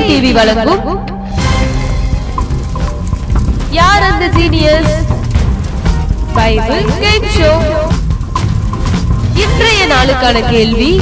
TV வழங்கும் யார் அந்த ஜீனியஸ் பைபிள் கேம் ஷோ இன்றைய நாளுக்கான கேள்வி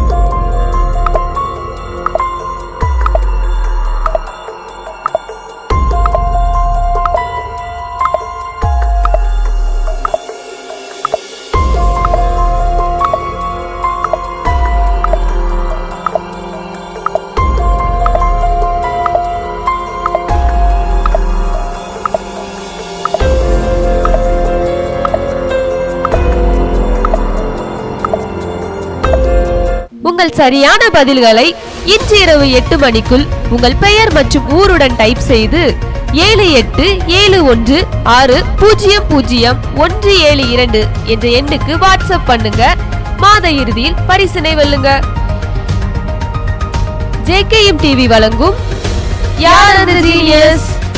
உங்கள் சரியான பதில்களை இன்று இரவு எட்டு மணிக்குள் உங்கள் பெயர் மற்றும் ஊருடன் டைப் செய்து ஏழு எட்டு ஏழு ஒன்று ஆறு பூஜ்ஜியம் பூஜ்ஜியம் ஒன்று ஏழு இரண்டு என்ற எண்ணுக்கு வாட்ஸ்அப் பண்ணுங்க மாத இறுதியில் பரிசினை வெல்லுங்க ஜேகேஎம் டிவி வழங்கும் யார் அந்த ஜீனியஸ்